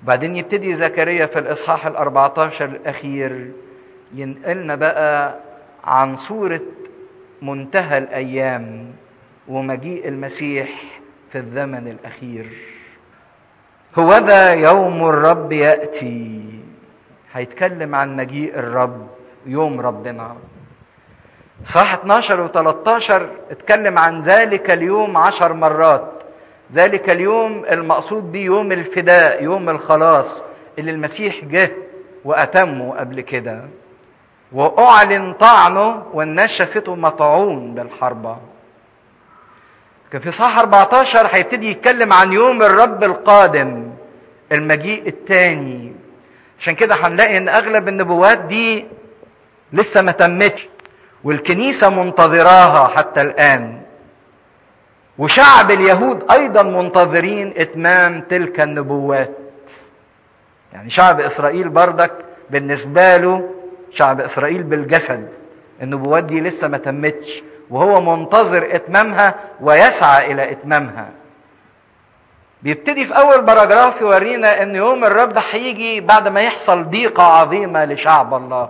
بعدين يبتدي زكريا في الإصحاح الأربعتاشر الأخير ينقلنا بقى عن صورة منتهى الأيام ومجيء المسيح في الزمن الأخير هو ذا يوم الرب يأتي هيتكلم عن مجيء الرب يوم ربنا صح 12 و 13 اتكلم عن ذلك اليوم عشر مرات ذلك اليوم المقصود به يوم الفداء يوم الخلاص اللي المسيح جه وأتمه قبل كده وأعلن طعنه والناس شافته مطعون بالحربة كان في صح 14 هيبتدي يتكلم عن يوم الرب القادم المجيء الثاني عشان كده هنلاقي ان اغلب النبوات دي لسه ما تمتش والكنيسة منتظراها حتى الآن وشعب اليهود أيضا منتظرين إتمام تلك النبوات يعني شعب إسرائيل بردك بالنسبة له شعب إسرائيل بالجسد النبوات دي لسه ما تمتش وهو منتظر إتمامها ويسعى إلى إتمامها بيبتدي في أول باراجراف يورينا إن يوم الرب هيجي بعد ما يحصل ضيقة عظيمة لشعب الله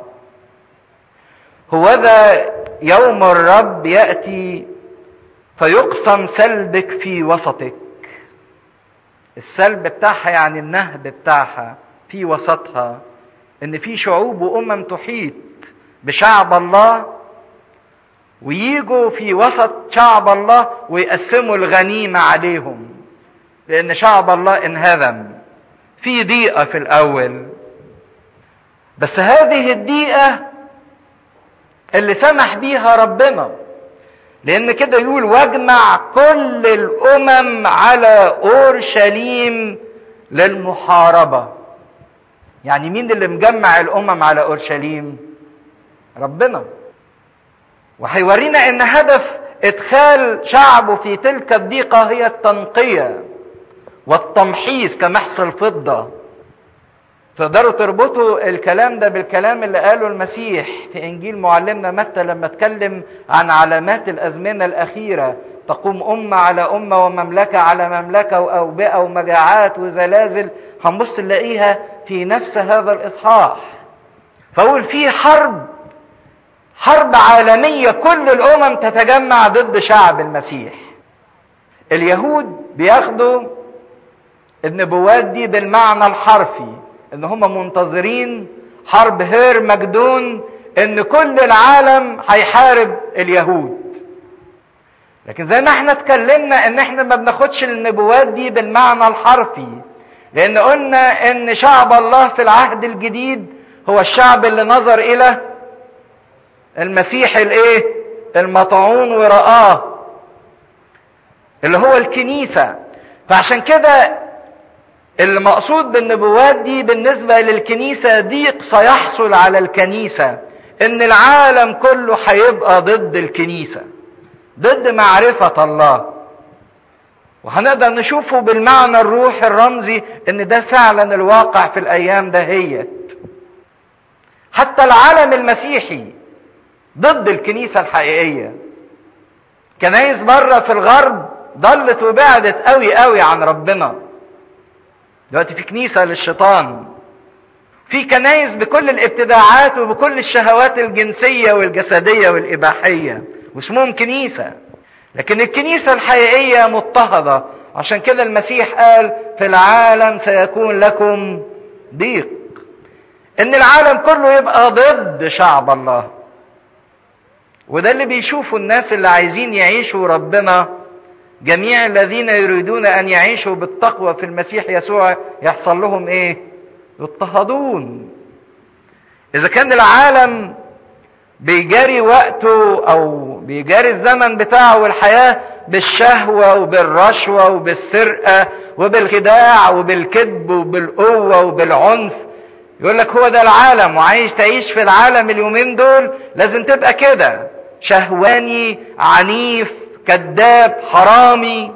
هوذا يوم الرب ياتي فيقسم سلبك في وسطك السلب بتاعها يعني النهب بتاعها في وسطها ان في شعوب وامم تحيط بشعب الله ويجوا في وسط شعب الله ويقسموا الغنيمه عليهم لان شعب الله انهزم في ضيقه في الاول بس هذه الضيقه اللي سمح بيها ربنا لان كده يقول واجمع كل الامم على اورشليم للمحاربه يعني مين اللي مجمع الامم على اورشليم ربنا وهيورينا ان هدف ادخال شعبه في تلك الضيقه هي التنقيه والتمحيص كمحص الفضه تقدروا تربطوا الكلام ده بالكلام اللي قاله المسيح في انجيل معلمنا متى لما اتكلم عن علامات الازمنه الاخيره تقوم امه على امه ومملكه على مملكه واوبئه ومجاعات وزلازل هنبص نلاقيها في نفس هذا الاصحاح فاقول في حرب حرب عالميه كل الامم تتجمع ضد شعب المسيح اليهود بياخدوا النبوات دي بالمعنى الحرفي ان هم منتظرين حرب هير مجدون ان كل العالم هيحارب اليهود لكن زي ما احنا اتكلمنا ان احنا ما بناخدش النبوات دي بالمعنى الحرفي لان قلنا ان شعب الله في العهد الجديد هو الشعب اللي نظر الى المسيح الايه المطعون ورآه اللي هو الكنيسة فعشان كده المقصود بالنبوات دي بالنسبة للكنيسة ضيق سيحصل على الكنيسة ان العالم كله هيبقى ضد الكنيسة ضد معرفة الله وهنقدر نشوفه بالمعنى الروحي الرمزي ان ده فعلا الواقع في الايام دهيت حتى العالم المسيحي ضد الكنيسة الحقيقية كنايس بره في الغرب ضلت وبعدت قوي قوي عن ربنا دلوقتي في كنيسة للشيطان في كنايس بكل الابتداعات وبكل الشهوات الجنسية والجسدية والإباحية واسمهم كنيسة لكن الكنيسة الحقيقية مضطهدة عشان كده المسيح قال في العالم سيكون لكم ضيق ان العالم كله يبقى ضد شعب الله وده اللي بيشوفوا الناس اللي عايزين يعيشوا ربنا جميع الذين يريدون ان يعيشوا بالتقوى في المسيح يسوع يحصل لهم ايه يضطهدون اذا كان العالم بيجاري وقته او بيجاري الزمن بتاعه والحياه بالشهوه وبالرشوه وبالسرقه وبالخداع وبالكذب وبالقوه وبالعنف يقول لك هو ده العالم وعايش تعيش في العالم اليومين دول لازم تبقى كده شهواني عنيف كذاب حرامي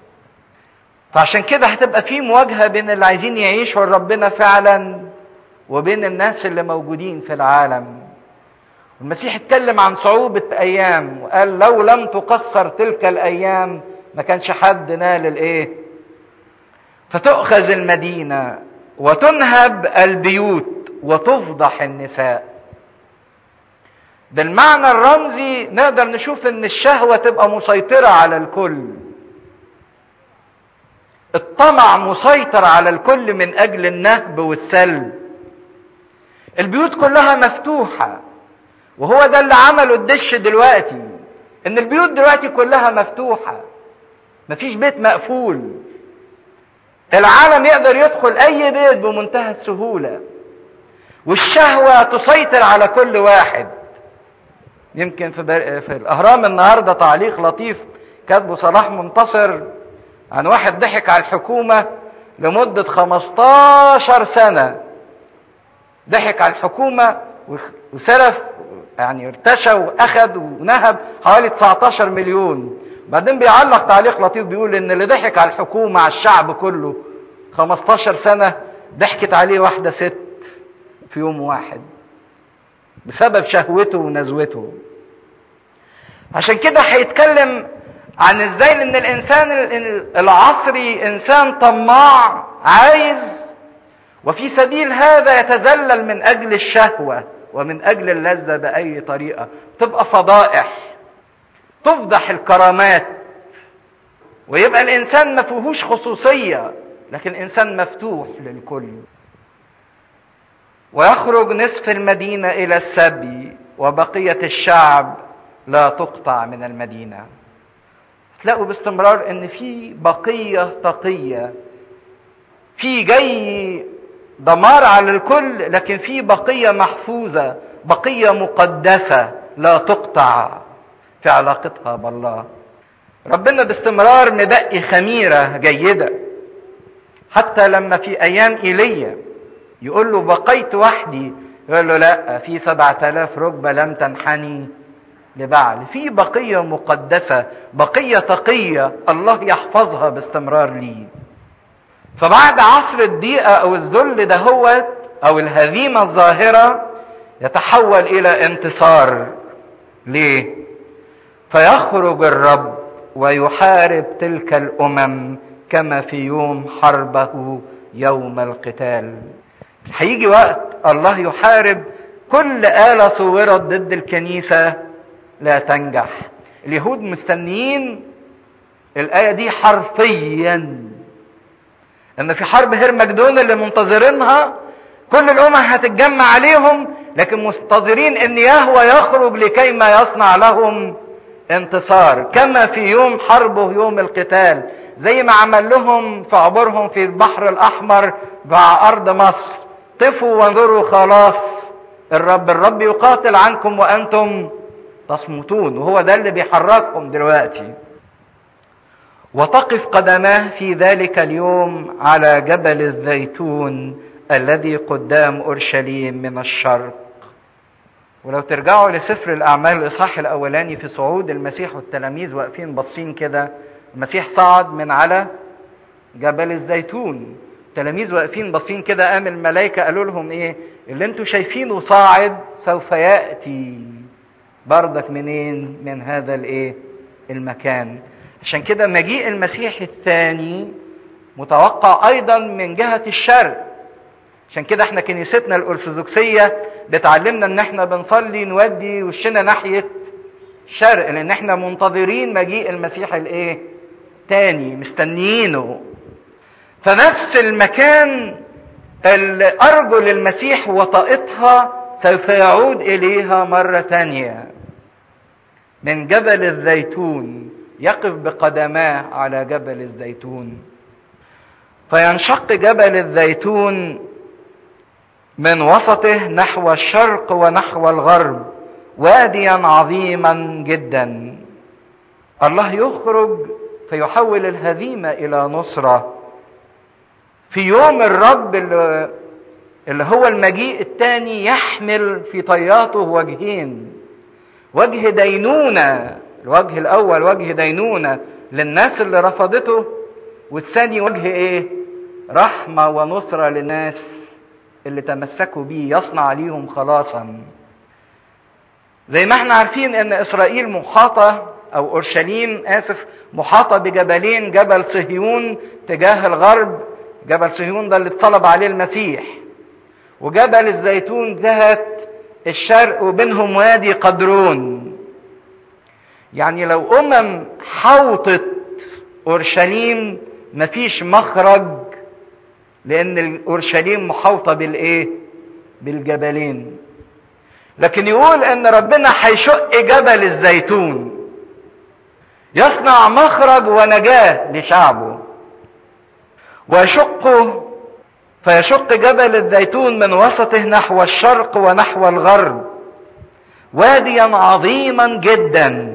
فعشان كده هتبقى في مواجهه بين اللي عايزين يعيشوا ربنا فعلا وبين الناس اللي موجودين في العالم المسيح اتكلم عن صعوبة أيام وقال لو لم تقصر تلك الأيام ما كانش حد نال الإيه؟ فتؤخذ المدينة وتنهب البيوت وتفضح النساء بالمعنى الرمزي نقدر نشوف ان الشهوه تبقى مسيطره على الكل الطمع مسيطر على الكل من اجل النهب والسلب البيوت كلها مفتوحه وهو ده اللي عمله الدش دلوقتي ان البيوت دلوقتي كلها مفتوحه مفيش بيت مقفول العالم يقدر يدخل اي بيت بمنتهى السهوله والشهوه تسيطر على كل واحد يمكن في, بر... في الاهرام النهارده تعليق لطيف كاتبه صلاح منتصر عن واحد ضحك على الحكومه لمده 15 سنه ضحك على الحكومه وسرف يعني ارتشى واخد ونهب حوالي 19 مليون بعدين بيعلق تعليق لطيف بيقول ان اللي ضحك على الحكومه على الشعب كله 15 سنه ضحكت عليه واحده ست في يوم واحد بسبب شهوته ونزوته عشان كده هيتكلم عن ازاي ان الانسان العصري انسان طماع عايز وفي سبيل هذا يتذلل من اجل الشهوه ومن اجل اللذه باي طريقه تبقى فضائح تفضح الكرامات ويبقى الانسان ما فيهوش خصوصيه لكن انسان مفتوح للكل ويخرج نصف المدينه الى السبي وبقيه الشعب لا تقطع من المدينه تلاقوا باستمرار ان في بقيه تقيه في جاي دمار على الكل لكن في بقيه محفوظه بقيه مقدسه لا تقطع في علاقتها بالله ربنا باستمرار مدقي خميره جيده حتى لما في ايام ايليا يقول له بقيت وحدي يقول له لا في سبعة آلاف ركبة لم تنحني لبعل في بقية مقدسة بقية تقية الله يحفظها باستمرار لي فبعد عصر الضيقة أو الذل دهوت أو الهزيمة الظاهرة يتحول إلى انتصار ليه؟ فيخرج الرب ويحارب تلك الأمم كما في يوم حربه يوم القتال هيجي وقت الله يحارب كل آلة صورت ضد الكنيسة لا تنجح اليهود مستنيين الآية دي حرفيا ان في حرب هرمجدون اللي منتظرينها كل الامم هتتجمع عليهم لكن منتظرين ان يهوى يخرج لكي ما يصنع لهم انتصار كما في يوم حربه يوم القتال زي ما عمل لهم في عبورهم في البحر الاحمر مع ارض مصر طفوا وانظروا خلاص الرب الرب يقاتل عنكم وانتم تصمتون وهو ده اللي بيحركهم دلوقتي وتقف قدماه في ذلك اليوم على جبل الزيتون الذي قدام اورشليم من الشرق ولو ترجعوا لسفر الاعمال الاصحاح الاولاني في صعود المسيح والتلاميذ واقفين باصين كده المسيح صعد من على جبل الزيتون التلاميذ واقفين باصين كده قام الملائكه قالوا لهم ايه اللي انتوا شايفينه صاعد سوف ياتي بردك منين من هذا الايه المكان عشان كده مجيء المسيح الثاني متوقع ايضا من جهه الشرق عشان كده احنا كنيستنا الارثوذكسيه بتعلمنا ان احنا بنصلي نودي وشنا ناحيه الشرق لان احنا منتظرين مجيء المسيح الايه تاني مستنيينه فنفس المكان اللي ارجل المسيح وطئتها سوف يعود اليها مره تانيه من جبل الزيتون يقف بقدماه على جبل الزيتون فينشق جبل الزيتون من وسطه نحو الشرق ونحو الغرب واديا عظيما جدا الله يخرج فيحول الهزيمه الى نصره في يوم الرب اللي, اللي هو المجيء الثاني يحمل في طياته وجهين وجه دينونه الوجه الاول وجه دينونه للناس اللي رفضته والثاني وجه ايه رحمه ونصره للناس اللي تمسكوا بيه يصنع ليهم خلاصا زي ما احنا عارفين ان اسرائيل محاطه او اورشليم اسف محاطه بجبلين جبل صهيون تجاه الغرب جبل صهيون ده اللي اتصلب عليه المسيح وجبل الزيتون جهة الشرق وبينهم وادي قدرون يعني لو أمم حوطت أورشليم مفيش مخرج لأن أورشليم محوطة بالإيه؟ بالجبلين لكن يقول إن ربنا هيشق جبل الزيتون يصنع مخرج ونجاة لشعبه ويشقه فيشق جبل الزيتون من وسطه نحو الشرق ونحو الغرب واديا عظيما جدا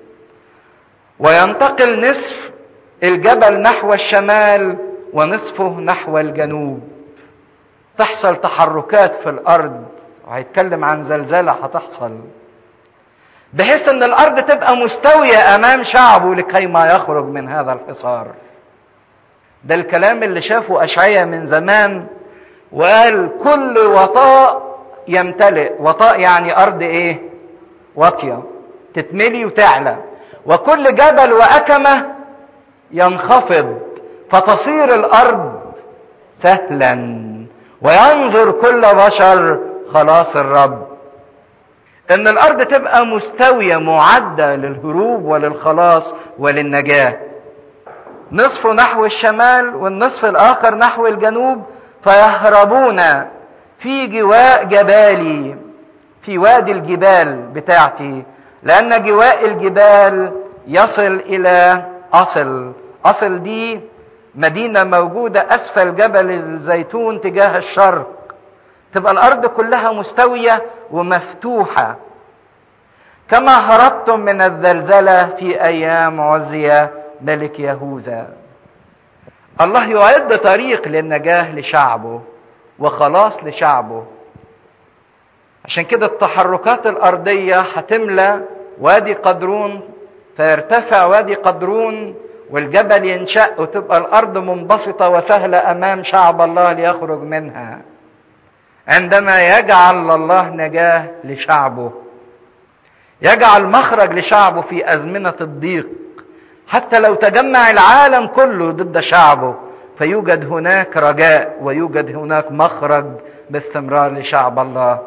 وينتقل نصف الجبل نحو الشمال ونصفه نحو الجنوب تحصل تحركات في الارض وهيتكلم عن زلزله هتحصل بحيث ان الارض تبقى مستويه امام شعبه لكي ما يخرج من هذا الحصار ده الكلام اللي شافه اشعيا من زمان وقال كل وطاء يمتلئ وطاء يعني ارض ايه واطيه تتملي وتعلى وكل جبل واكمه ينخفض فتصير الارض سهلا وينظر كل بشر خلاص الرب ان الارض تبقى مستويه معده للهروب وللخلاص وللنجاه نصفه نحو الشمال والنصف الاخر نحو الجنوب فيهربون في جواء جبالي في وادي الجبال بتاعتي لان جواء الجبال يصل الى اصل اصل دي مدينه موجوده اسفل جبل الزيتون تجاه الشرق تبقى الارض كلها مستويه ومفتوحه كما هربتم من الزلزله في ايام عزيا ملك يهوذا الله يعد طريق للنجاه لشعبه وخلاص لشعبه عشان كده التحركات الارضيه هتملى وادي قدرون فيرتفع وادي قدرون والجبل ينشق وتبقى الارض منبسطه وسهله امام شعب الله ليخرج منها عندما يجعل الله نجاه لشعبه يجعل مخرج لشعبه في ازمنه الضيق حتى لو تجمع العالم كله ضد شعبه فيوجد هناك رجاء ويوجد هناك مخرج باستمرار لشعب الله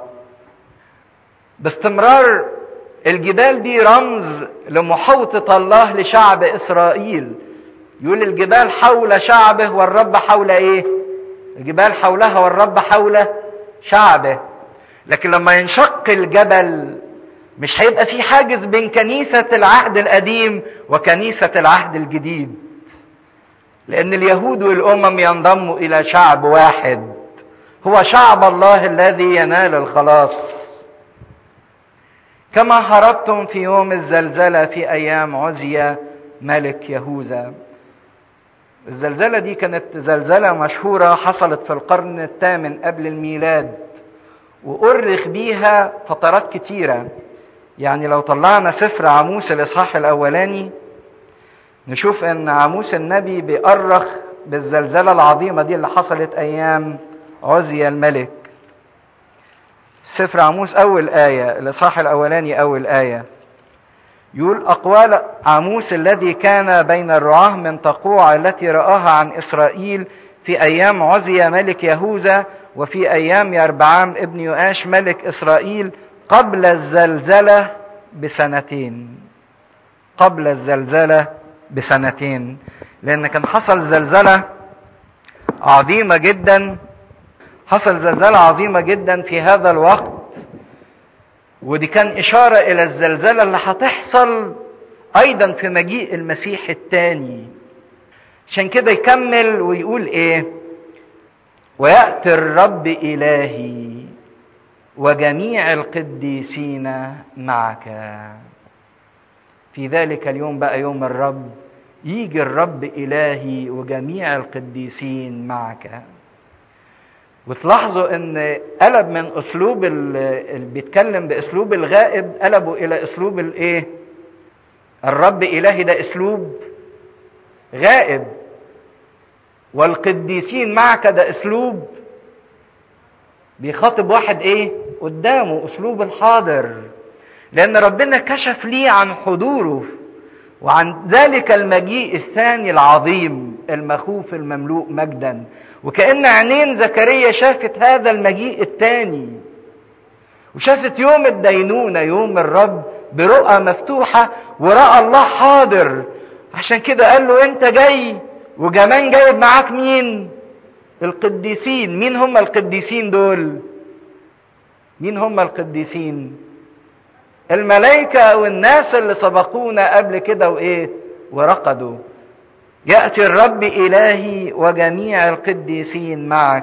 باستمرار الجبال دي رمز لمحوطة الله لشعب إسرائيل يقول الجبال حول شعبه والرب حول إيه الجبال حولها والرب حول شعبه لكن لما ينشق الجبل مش هيبقى في حاجز بين كنيسة العهد القديم وكنيسة العهد الجديد لأن اليهود والأمم ينضموا إلى شعب واحد هو شعب الله الذي ينال الخلاص كما هربتم في يوم الزلزلة في أيام عزيا ملك يهوذا الزلزلة دي كانت زلزلة مشهورة حصلت في القرن الثامن قبل الميلاد وأرخ بيها فترات كتيرة يعني لو طلعنا سفر عاموس الإصحاح الأولاني نشوف إن عاموس النبي بيأرخ بالزلزلة العظيمة دي اللي حصلت أيام عزيا الملك سفر عاموس أول آية الإصحاح الأولاني أول آية يقول أقوال عاموس الذي كان بين الرعاة من تقوع التي رآها عن إسرائيل في أيام عزيا ملك يهوذا وفي أيام يربعام ابن يؤاش ملك إسرائيل قبل الزلزلة بسنتين قبل الزلزلة بسنتين لأن كان حصل زلزلة عظيمة جدا حصل زلزلة عظيمة جدا في هذا الوقت ودي كان إشارة إلى الزلزلة اللي هتحصل أيضا في مجيء المسيح الثاني عشان كده يكمل ويقول إيه ويأتي الرب إلهي وجميع القديسين معك في ذلك اليوم بقى يوم الرب يجي الرب إلهي وجميع القديسين معك وتلاحظوا ان قلب من اسلوب اللي بيتكلم باسلوب الغائب قلبوا الى اسلوب الايه الرب الهي ده اسلوب غائب والقديسين معك ده اسلوب بيخاطب واحد ايه قدامه اسلوب الحاضر لان ربنا كشف ليه عن حضوره وعن ذلك المجيء الثاني العظيم المخوف المملوء مجدا وكأن عينين زكريا شافت هذا المجيء الثاني وشافت يوم الدينونة يوم الرب برؤى مفتوحة ورأى الله حاضر عشان كده قال له انت جاي وكمان جايب معاك مين القديسين مين هم القديسين دول مين هم القديسين الملائكة والناس اللي سبقونا قبل كده وايه ورقدوا يأتي الرب إلهي وجميع القديسين معك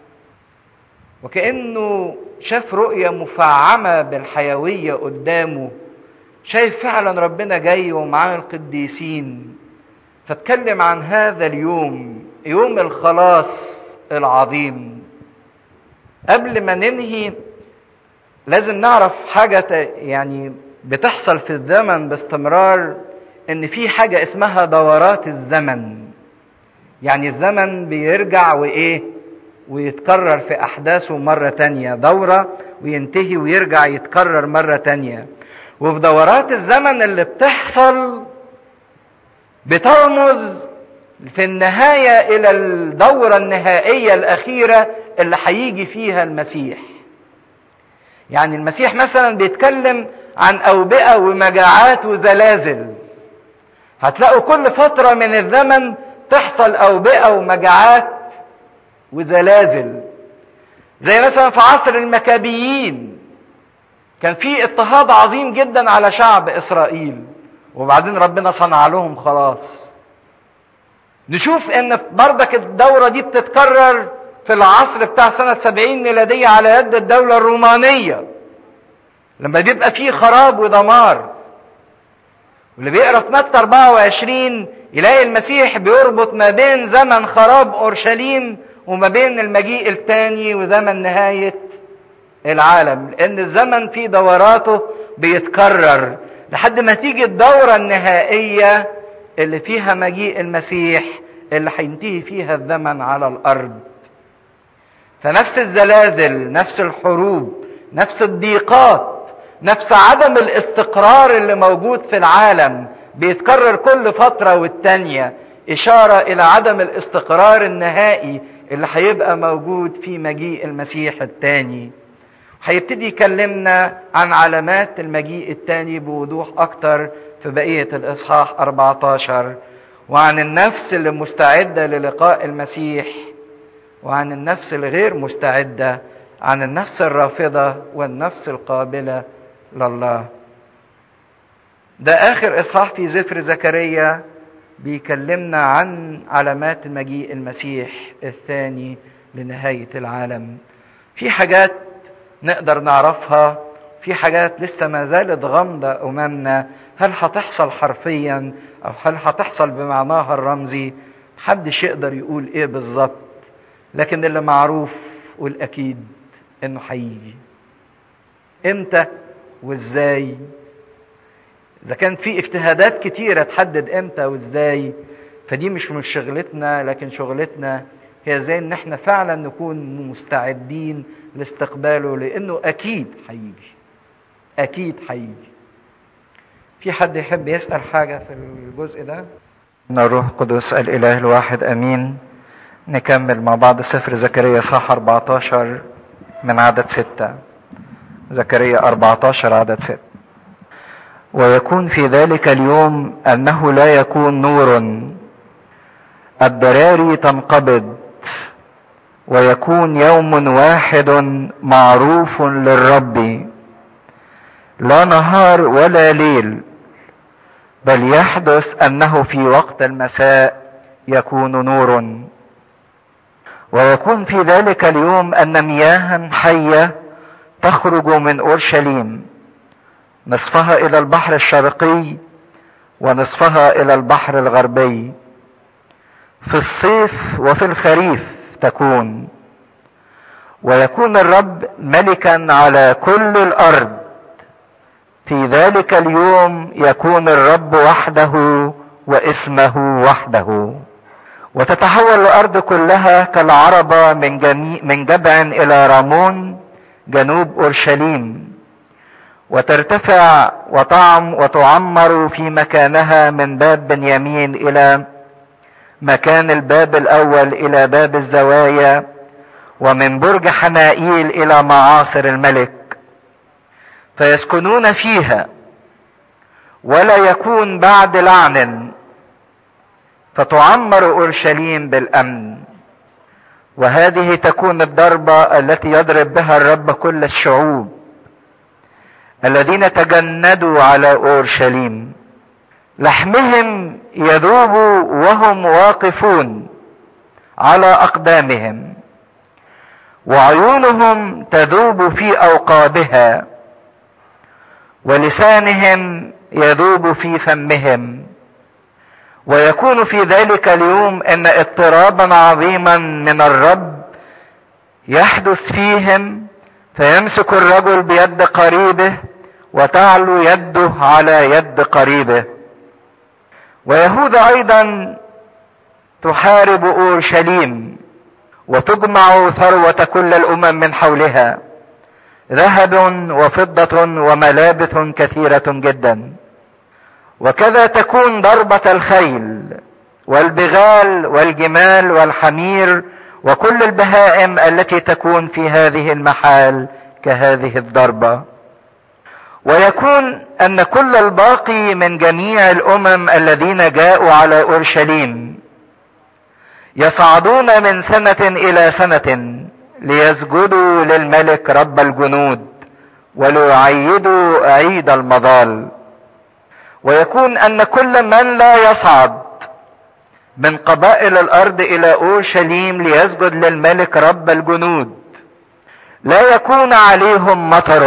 وكأنه شاف رؤية مفعمة بالحيوية قدامه شايف فعلا ربنا جاي ومعاه القديسين فاتكلم عن هذا اليوم يوم الخلاص العظيم قبل ما ننهي لازم نعرف حاجة يعني بتحصل في الزمن باستمرار ان في حاجة اسمها دورات الزمن يعني الزمن بيرجع وايه ويتكرر في احداثه مرة تانية دورة وينتهي ويرجع يتكرر مرة تانية وفي دورات الزمن اللي بتحصل بترمز في النهاية إلى الدورة النهائية الأخيرة اللي هيجي فيها المسيح. يعني المسيح مثلا بيتكلم عن أوبئة ومجاعات وزلازل. هتلاقوا كل فترة من الزمن تحصل أوبئة ومجاعات وزلازل. زي مثلا في عصر المكابيين كان في اضطهاد عظيم جدا على شعب إسرائيل. وبعدين ربنا صنع لهم خلاص. نشوف ان بردك الدورة دي بتتكرر في العصر بتاع سنة سبعين ميلادية على يد الدولة الرومانية لما بيبقى فيه خراب ودمار واللي بيقرا في متى 24 يلاقي المسيح بيربط ما بين زمن خراب اورشليم وما بين المجيء الثاني وزمن نهاية العالم لان الزمن في دوراته بيتكرر لحد ما تيجي الدورة النهائية اللي فيها مجيء المسيح اللي هينتهي فيها الزمن على الارض فنفس الزلازل نفس الحروب نفس الضيقات نفس عدم الاستقرار اللي موجود في العالم بيتكرر كل فترة والتانية إشارة إلى عدم الاستقرار النهائي اللي هيبقى موجود في مجيء المسيح الثاني هيبتدي يكلمنا عن علامات المجيء الثاني بوضوح أكتر في بقية الإصحاح 14 وعن النفس اللي مستعدة للقاء المسيح وعن النفس الغير مستعدة عن النفس الرافضة والنفس القابلة لله ده آخر إصحاح في سفر زكريا بيكلمنا عن علامات مجيء المسيح الثاني لنهاية العالم في حاجات نقدر نعرفها في حاجات لسه ما زالت غامضة أمامنا هل هتحصل حرفيا أو هل هتحصل بمعناها الرمزي محدش يقدر يقول إيه بالظبط لكن اللي معروف والأكيد إنه هيجي إمتى وإزاي إذا كان في اجتهادات كتيرة تحدد إمتى وإزاي فدي مش من شغلتنا لكن شغلتنا هي زي إن إحنا فعلا نكون مستعدين لاستقباله لأنه أكيد هيجي أكيد هيجي في حد يحب يسأل حاجة في الجزء ده؟ إن الروح القدس الإله الواحد أمين نكمل مع بعض سفر زكريا صح 14 من عدد ستة زكريا 14 عدد ستة ويكون في ذلك اليوم أنه لا يكون نور الدراري تنقبض ويكون يوم واحد معروف للرب لا نهار ولا ليل بل يحدث انه في وقت المساء يكون نور ويكون في ذلك اليوم ان مياها حيه تخرج من اورشليم نصفها الى البحر الشرقي ونصفها الى البحر الغربي في الصيف وفي الخريف تكون ويكون الرب ملكا على كل الارض في ذلك اليوم يكون الرب وحده واسمه وحده وتتحول الارض كلها كالعربة من جميع من جبع الى رامون جنوب اورشليم وترتفع وطعم وتعمر في مكانها من باب بنيامين الى مكان الباب الاول الى باب الزوايا ومن برج حنائيل الى معاصر الملك فيسكنون فيها ولا يكون بعد لعن فتعمر اورشليم بالامن وهذه تكون الضربه التي يضرب بها الرب كل الشعوب الذين تجندوا على اورشليم لحمهم يذوب وهم واقفون على اقدامهم وعيونهم تذوب في اوقابها ولسانهم يذوب في فمهم ويكون في ذلك اليوم ان اضطرابا عظيما من الرب يحدث فيهم فيمسك الرجل بيد قريبه وتعلو يده على يد قريبه ويهوذا ايضا تحارب اورشليم وتجمع ثروه كل الامم من حولها ذهب وفضه وملابث كثيره جدا وكذا تكون ضربه الخيل والبغال والجمال والحمير وكل البهائم التي تكون في هذه المحال كهذه الضربه ويكون ان كل الباقي من جميع الامم الذين جاءوا على اورشليم يصعدون من سنه الى سنه ليسجدوا للملك رب الجنود وليعيدوا عيد المظال ويكون ان كل من لا يصعد من قبائل الارض الى اورشليم ليسجد للملك رب الجنود لا يكون عليهم مطر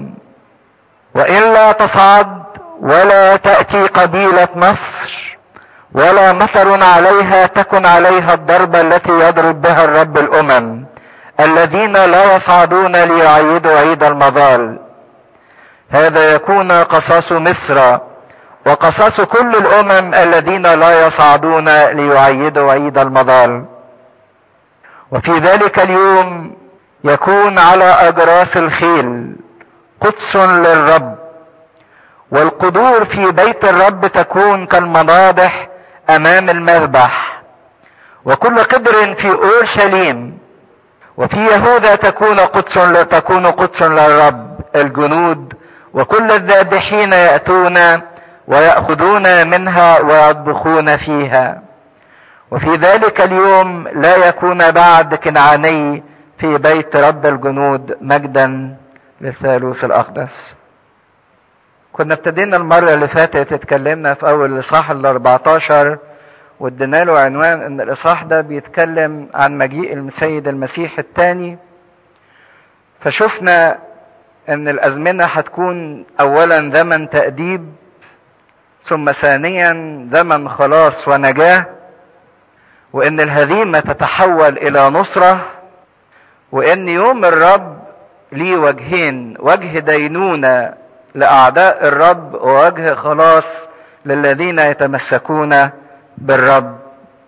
والا تصعد ولا تاتي قبيله مصر ولا مطر عليها تكن عليها الضربه التي يضرب بها الرب الامم الذين لا يصعدون ليعيدوا عيد المظال هذا يكون قصاص مصر وقصاص كل الامم الذين لا يصعدون ليعيدوا عيد المظال وفي ذلك اليوم يكون على اجراس الخيل قدس للرب والقدور في بيت الرب تكون كالمناضح امام المذبح وكل قدر في اورشليم وفي يهوذا تكون قدس تكون قدس للرب الجنود وكل الذابحين ياتون وياخذون منها ويطبخون فيها وفي ذلك اليوم لا يكون بعد كنعاني في بيت رب الجنود مجدا للثالوث الأقدس كنا ابتدينا المرة اللي فاتت اتكلمنا في أول الإصحاح ال 14 وادينا له عنوان إن الإصحاح ده بيتكلم عن مجيء السيد المسيح الثاني فشفنا إن الأزمنة هتكون أولا زمن تأديب ثم ثانيا زمن خلاص ونجاة وإن الهزيمة تتحول إلى نصرة وإن يوم الرب ليه وجهين وجه دينونة لأعداء الرب ووجه خلاص للذين يتمسكون بالرب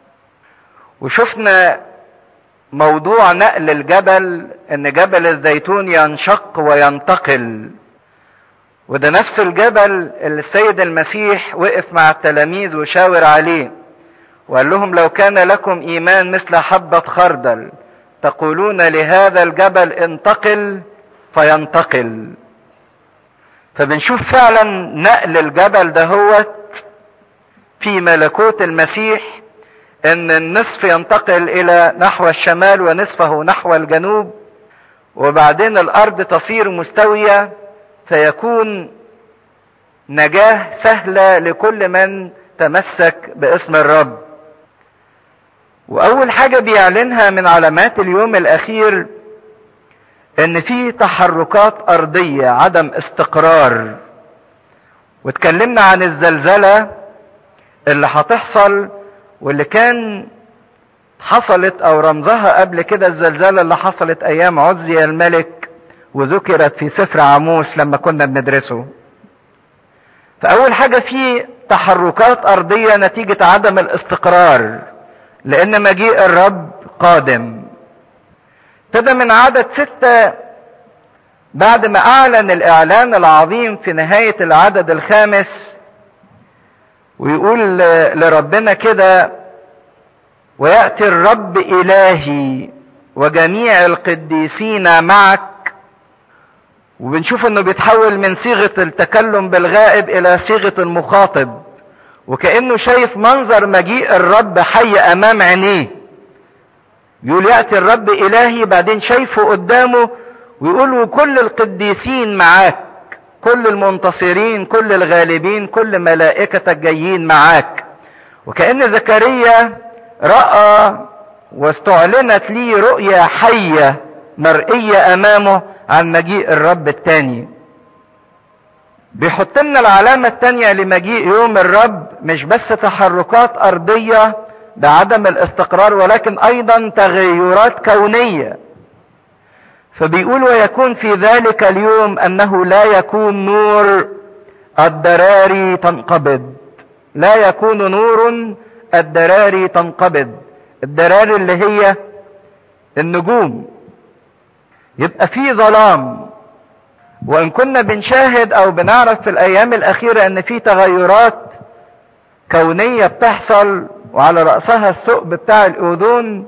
وشفنا موضوع نقل الجبل ان جبل الزيتون ينشق وينتقل وده نفس الجبل اللي السيد المسيح وقف مع التلاميذ وشاور عليه وقال لهم لو كان لكم ايمان مثل حبه خردل تقولون لهذا الجبل انتقل فينتقل فبنشوف فعلا نقل الجبل دهوت في ملكوت المسيح ان النصف ينتقل الى نحو الشمال ونصفه نحو الجنوب وبعدين الارض تصير مستويه فيكون نجاه سهله لكل من تمسك باسم الرب واول حاجه بيعلنها من علامات اليوم الاخير ان في تحركات ارضيه عدم استقرار واتكلمنا عن الزلزله اللي هتحصل واللي كان حصلت او رمزها قبل كده الزلزله اللي حصلت ايام عزي الملك وذكرت في سفر عاموس لما كنا بندرسه فاول حاجه في تحركات ارضيه نتيجه عدم الاستقرار لان مجيء الرب قادم ابتدى من عدد ستة بعد ما اعلن الاعلان العظيم في نهاية العدد الخامس ويقول لربنا كده وياتي الرب الهي وجميع القديسين معك وبنشوف انه بيتحول من صيغه التكلم بالغائب الى صيغه المخاطب وكانه شايف منظر مجيء الرب حي امام عينيه يقول ياتي الرب الهي بعدين شايفه قدامه ويقول وكل القديسين معاك كل المنتصرين كل الغالبين كل ملائكتك جايين معاك وكأن زكريا رأى واستعلنت لي رؤيا حية مرئية أمامه عن مجيء الرب الثاني بيحط لنا العلامة الثانية لمجيء يوم الرب مش بس تحركات أرضية بعدم الاستقرار ولكن أيضا تغيرات كونية فبيقول ويكون في ذلك اليوم أنه لا يكون نور الدراري تنقبض لا يكون نور الدراري تنقبض الدراري اللي هي النجوم يبقى في ظلام وان كنا بنشاهد او بنعرف في الايام الاخيره ان في تغيرات كونيه بتحصل وعلى راسها الثقب بتاع الاذون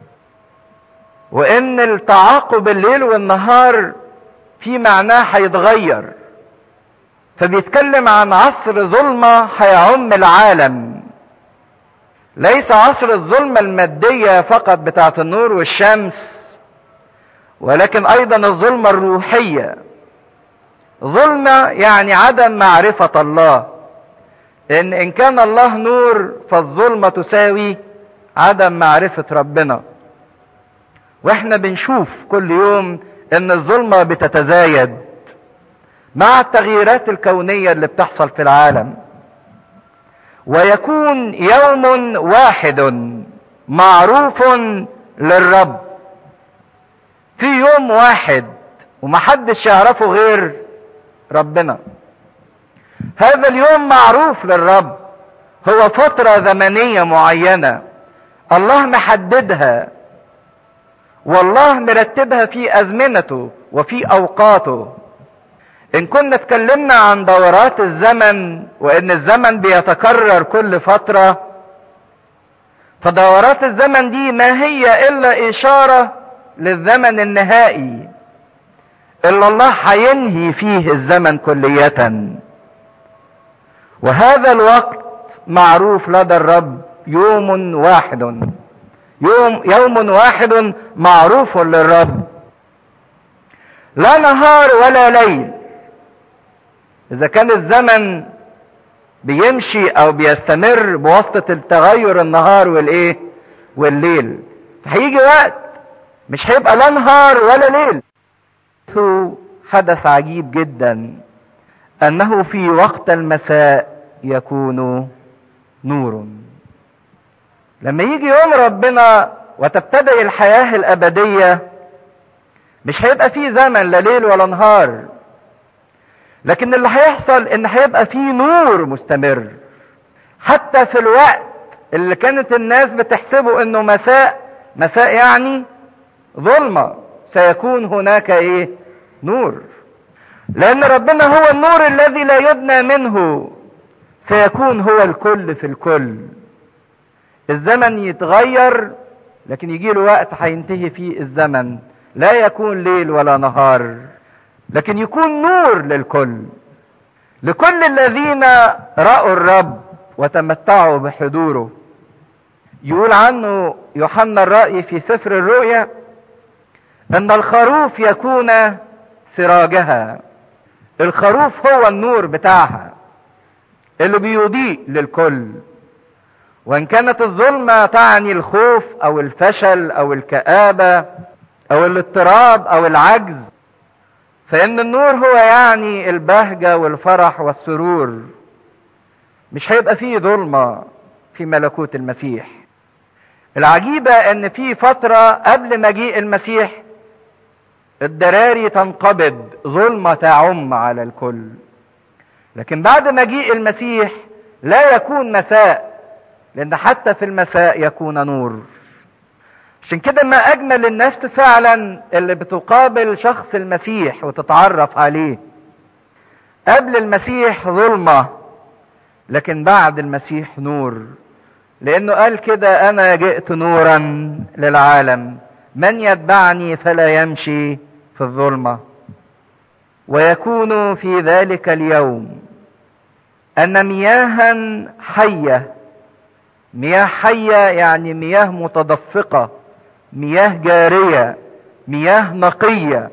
وان التعاقب الليل والنهار في معناه هيتغير فبيتكلم عن عصر ظلمه هيعم العالم ليس عصر الظلمه الماديه فقط بتاعه النور والشمس ولكن ايضا الظلمه الروحيه ظلمه يعني عدم معرفه الله ان ان كان الله نور فالظلمه تساوي عدم معرفه ربنا واحنا بنشوف كل يوم ان الظلمه بتتزايد مع التغييرات الكونيه اللي بتحصل في العالم ويكون يوم واحد معروف للرب في يوم واحد ومحدش يعرفه غير ربنا هذا اليوم معروف للرب هو فترة زمنية معينة الله محددها والله مرتبها في أزمنته وفي أوقاته إن كنا اتكلمنا عن دورات الزمن وإن الزمن بيتكرر كل فترة فدورات الزمن دي ما هي إلا إشارة للزمن النهائي إلا الله هينهي فيه الزمن كلية وهذا الوقت معروف لدى الرب يوم واحد يوم يوم واحد معروف للرب لا نهار ولا ليل اذا كان الزمن بيمشي او بيستمر بواسطة التغير النهار والايه والليل هيجي وقت مش هيبقى لا نهار ولا ليل حدث عجيب جدا انه في وقت المساء يكون نور لما يجي يوم ربنا وتبتدئ الحياة الأبدية مش هيبقى فيه زمن لا ليل ولا نهار لكن اللي هيحصل ان هيبقى فيه نور مستمر حتى في الوقت اللي كانت الناس بتحسبه انه مساء مساء يعني ظلمة سيكون هناك ايه نور لان ربنا هو النور الذي لا يدنى منه سيكون هو الكل في الكل الزمن يتغير لكن يجي له وقت هينتهي فيه الزمن لا يكون ليل ولا نهار لكن يكون نور للكل لكل الذين رأوا الرب وتمتعوا بحضوره يقول عنه يوحنا الرأي في سفر الرؤيا ان الخروف يكون سراجها الخروف هو النور بتاعها اللي بيضيء للكل وان كانت الظلمه تعني الخوف او الفشل او الكابه او الاضطراب او العجز فان النور هو يعني البهجه والفرح والسرور مش هيبقى فيه ظلمه في ملكوت المسيح العجيبه ان في فتره قبل مجيء المسيح الدراري تنقبض ظلمه تعم على الكل لكن بعد مجيء المسيح لا يكون مساء لان حتى في المساء يكون نور عشان كده ما اجمل النفس فعلا اللي بتقابل شخص المسيح وتتعرف عليه قبل المسيح ظلمه لكن بعد المسيح نور لانه قال كده انا جئت نورا للعالم من يتبعني فلا يمشي في الظلمه ويكون في ذلك اليوم ان مياها حيه مياه حيه يعني مياه متدفقه مياه جاريه مياه نقيه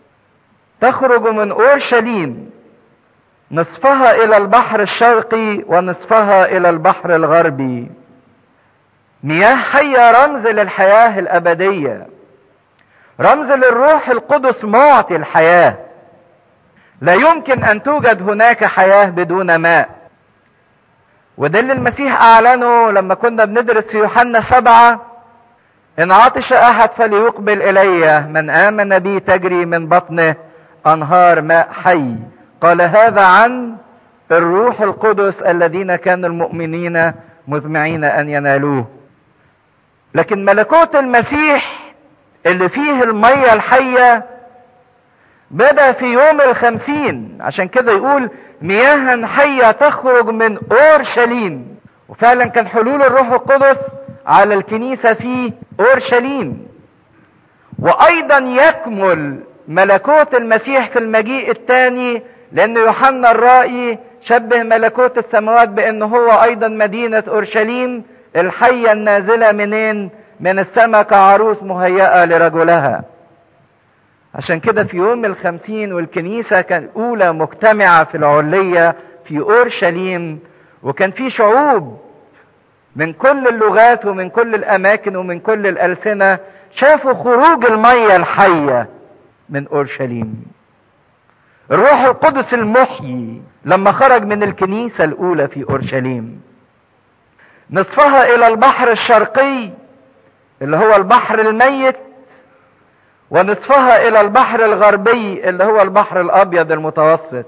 تخرج من اورشليم نصفها الى البحر الشرقي ونصفها الى البحر الغربي مياه حيه رمز للحياه الابديه رمز للروح القدس معطي الحياه لا يمكن ان توجد هناك حياه بدون ماء وده اللي المسيح اعلنه لما كنا بندرس في يوحنا سبعه ان عطش احد فليقبل الي من امن بي تجري من بطنه انهار ماء حي قال هذا عن الروح القدس الذين كان المؤمنين مزمعين ان ينالوه لكن ملكوت المسيح اللي فيه المية الحية بدأ في يوم الخمسين عشان كده يقول مياها حية تخرج من أورشليم وفعلا كان حلول الروح القدس على الكنيسة في أورشليم وأيضا يكمل ملكوت المسيح في المجيء الثاني لأن يوحنا الرائي شبه ملكوت السماوات بأنه هو أيضا مدينة أورشليم الحية النازلة منين؟ من السماء كعروس مهيئة لرجلها. عشان كده في يوم الخمسين والكنيسة كانت أولى مجتمعة في العلية في أورشليم وكان في شعوب من كل اللغات ومن كل الأماكن ومن كل الألسنة شافوا خروج المية الحية من أورشليم الروح القدس المحيي لما خرج من الكنيسة الأولى في أورشليم نصفها إلى البحر الشرقي اللي هو البحر الميت ونصفها إلى البحر الغربي اللي هو البحر الأبيض المتوسط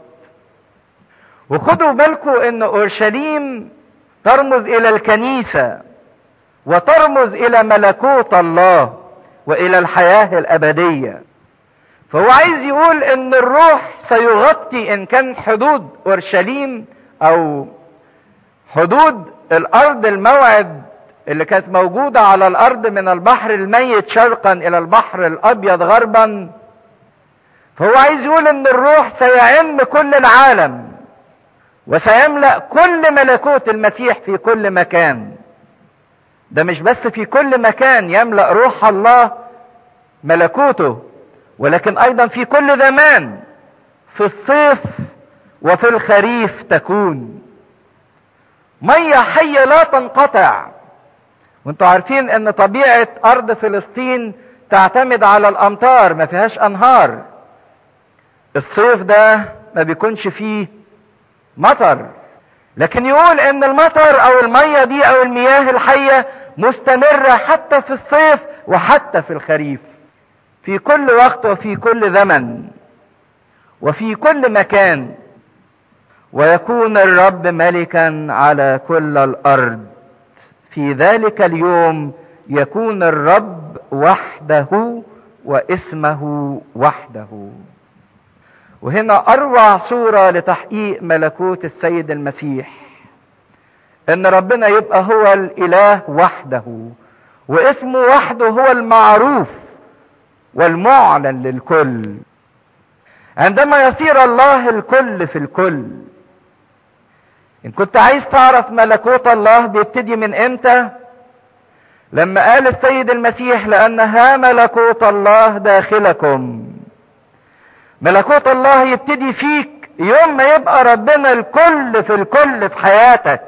وخدوا بالكم ان اورشليم ترمز الى الكنيسه وترمز الى ملكوت الله والى الحياه الابديه فهو عايز يقول ان الروح سيغطي ان كان حدود اورشليم او حدود الارض الموعد اللي كانت موجوده على الارض من البحر الميت شرقا الى البحر الابيض غربا فهو عايز يقول ان الروح سيعم كل العالم وسيملا كل ملكوت المسيح في كل مكان ده مش بس في كل مكان يملا روح الله ملكوته ولكن ايضا في كل زمان في الصيف وفي الخريف تكون ميه حيه لا تنقطع وانتوا عارفين ان طبيعه ارض فلسطين تعتمد على الامطار ما فيهاش انهار الصيف ده ما بيكونش فيه مطر لكن يقول ان المطر او الميه دي او المياه الحيه مستمره حتى في الصيف وحتى في الخريف في كل وقت وفي كل زمن وفي كل مكان ويكون الرب ملكا على كل الارض في ذلك اليوم يكون الرب وحده واسمه وحده وهنا اروع صوره لتحقيق ملكوت السيد المسيح ان ربنا يبقى هو الاله وحده واسمه وحده هو المعروف والمعلن للكل عندما يصير الله الكل في الكل ان كنت عايز تعرف ملكوت الله بيبتدي من امتى لما قال السيد المسيح لان ها ملكوت الله داخلكم ملكوت الله يبتدي فيك يوم ما يبقى ربنا الكل في الكل في حياتك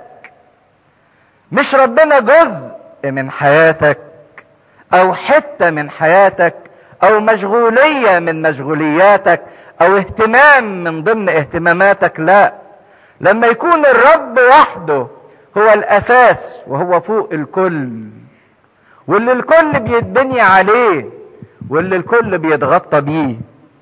مش ربنا جزء من حياتك او حته من حياتك او مشغوليه من مشغولياتك او اهتمام من ضمن اهتماماتك لا لما يكون الرب وحده هو الاساس وهو فوق الكل واللي الكل بيتبني عليه واللي الكل بيتغطى بيه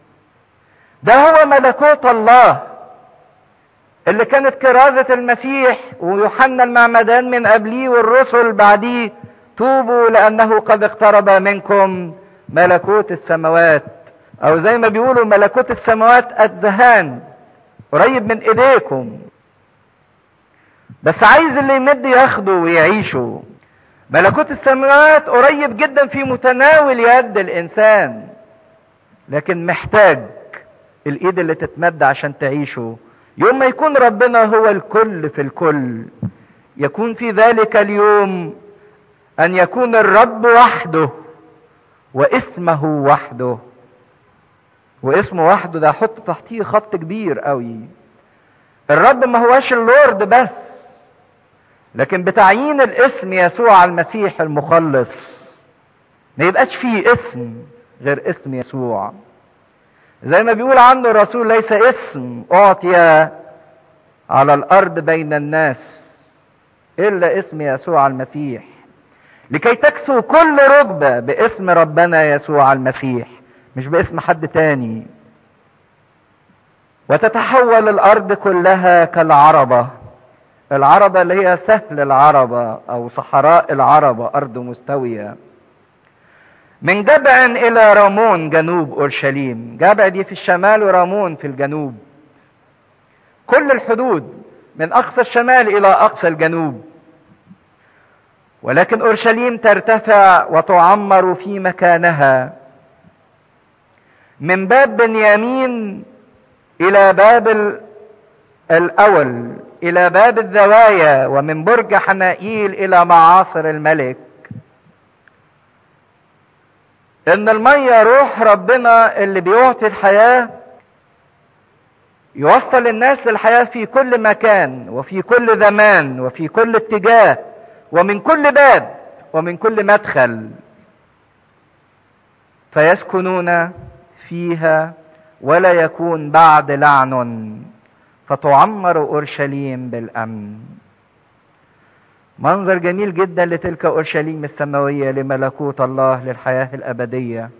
ده هو ملكوت الله اللي كانت كرازة المسيح ويوحنا المعمدان من قبليه والرسل بعديه توبوا لأنه قد اقترب منكم ملكوت السماوات أو زي ما بيقولوا ملكوت السماوات أتزهان قريب من إيديكم بس عايز اللي يمد ياخده ويعيشه ملكوت السماوات قريب جدا في متناول يد الانسان لكن محتاج الايد اللي تتمد عشان تعيشه يوم ما يكون ربنا هو الكل في الكل يكون في ذلك اليوم ان يكون الرب وحده واسمه وحده واسمه وحده ده حط تحتيه خط كبير قوي الرب ما هوش اللورد بس لكن بتعيين الاسم يسوع المسيح المخلص ما يبقاش فيه اسم غير اسم يسوع زي ما بيقول عنه الرسول ليس اسم اعطي على الارض بين الناس الا اسم يسوع المسيح لكي تكسو كل ركبه باسم ربنا يسوع المسيح مش باسم حد تاني وتتحول الارض كلها كالعربه العربه اللي هي سهل العربه او صحراء العربه ارض مستويه من جبع الى رامون جنوب اورشليم جبع دي في الشمال ورامون في الجنوب كل الحدود من اقصى الشمال الى اقصى الجنوب ولكن اورشليم ترتفع وتعمر في مكانها من باب بنيامين الى باب الاول الى باب الزوايا ومن برج حنائيل الى معاصر الملك ان الميه روح ربنا اللي بيعطي الحياه يوصل الناس للحياه في كل مكان وفي كل زمان وفي كل اتجاه ومن كل باب ومن كل مدخل فيسكنون فيها ولا يكون بعد لعن فتعمر اورشليم بالامن منظر جميل جدا لتلك اورشليم السماويه لملكوت الله للحياه الابديه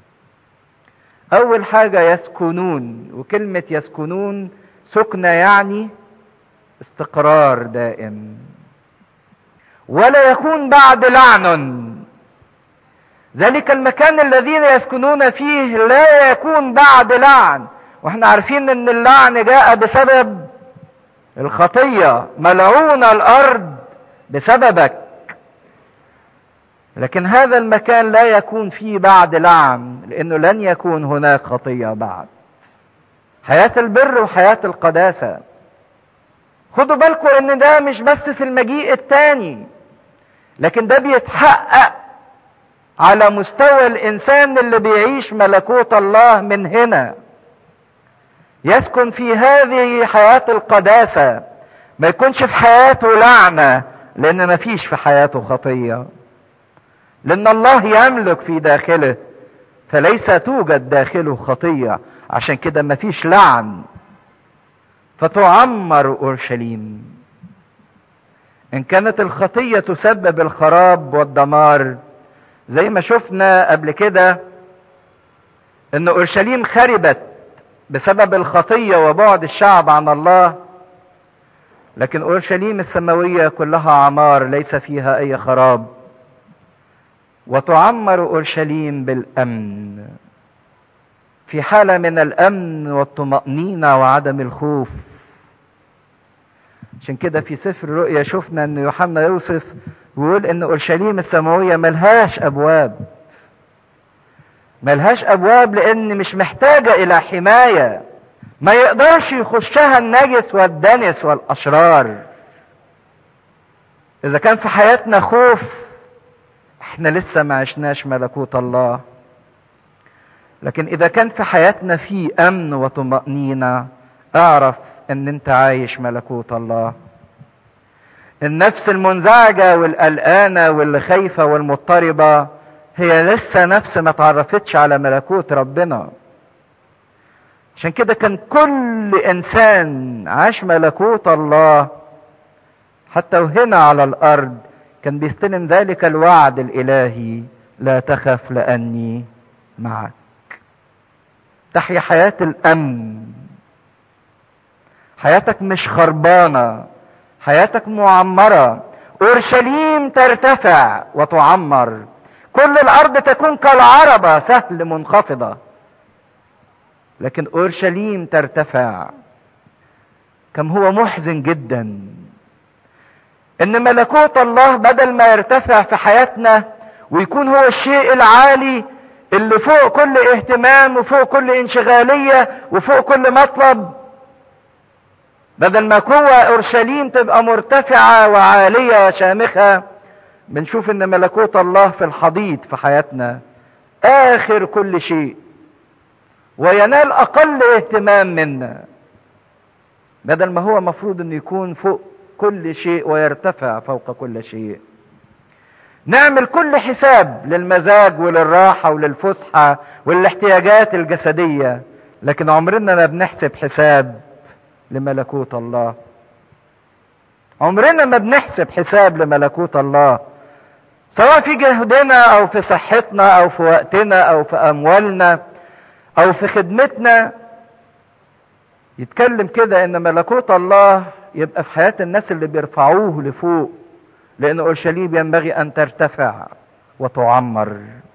اول حاجه يسكنون وكلمه يسكنون سكنه يعني استقرار دائم ولا يكون بعد لعن ذلك المكان الذين يسكنون فيه لا يكون بعد لعن واحنا عارفين ان اللعن جاء بسبب الخطيه ملعون الارض بسببك لكن هذا المكان لا يكون فيه بعد لعن لانه لن يكون هناك خطيه بعد حياه البر وحياه القداسه خدوا بالكم ان ده مش بس في المجيء الثاني لكن ده بيتحقق على مستوى الانسان اللي بيعيش ملكوت الله من هنا يسكن في هذه حياه القداسه ما يكونش في حياته لعنه لان ما فيش في حياته خطيه لان الله يملك في داخله فليس توجد داخله خطيه عشان كده ما فيش لعن فتعمر اورشليم ان كانت الخطيه تسبب الخراب والدمار زي ما شفنا قبل كده ان اورشليم خربت بسبب الخطيه وبعد الشعب عن الله لكن اورشليم السماويه كلها عمار ليس فيها اي خراب وتعمر اورشليم بالامن في حاله من الامن والطمانينه وعدم الخوف عشان كده في سفر الرؤيا شفنا ان يوحنا يوصف ويقول ان اورشليم السماويه ملهاش ابواب ملهاش ابواب لان مش محتاجه الى حمايه ما يقدرش يخشها النجس والدنس والاشرار اذا كان في حياتنا خوف احنا لسه ما عشناش ملكوت الله لكن اذا كان في حياتنا في امن وطمانينه اعرف ان انت عايش ملكوت الله النفس المنزعجة والقلقانة واللي خايفة والمضطربة هي لسه نفس ما تعرفتش على ملكوت ربنا عشان كده كان كل انسان عاش ملكوت الله حتى وهنا على الارض كان بيستلم ذلك الوعد الالهي لا تخف لاني معك تحيا حياه الامن حياتك مش خربانه حياتك معمره اورشليم ترتفع وتعمر كل الارض تكون كالعربه سهل منخفضه لكن اورشليم ترتفع كم هو محزن جدا ان ملكوت الله بدل ما يرتفع في حياتنا ويكون هو الشيء العالي اللي فوق كل اهتمام وفوق كل انشغالية وفوق كل مطلب بدل ما قوة اورشليم تبقى مرتفعة وعالية وشامخة بنشوف ان ملكوت الله في الحضيض في حياتنا اخر كل شيء وينال اقل اهتمام منا بدل ما هو مفروض انه يكون فوق كل شيء ويرتفع فوق كل شيء نعمل كل حساب للمزاج وللراحة وللفسحة وللاحتياجات الجسدية لكن عمرنا ما بنحسب حساب لملكوت الله عمرنا ما بنحسب حساب لملكوت الله سواء في جهدنا او في صحتنا او في وقتنا او في اموالنا او في خدمتنا يتكلم كده ان ملكوت الله يبقى في حياة الناس اللي بيرفعوه لفوق لان اورشليم ينبغي ان ترتفع وتعمر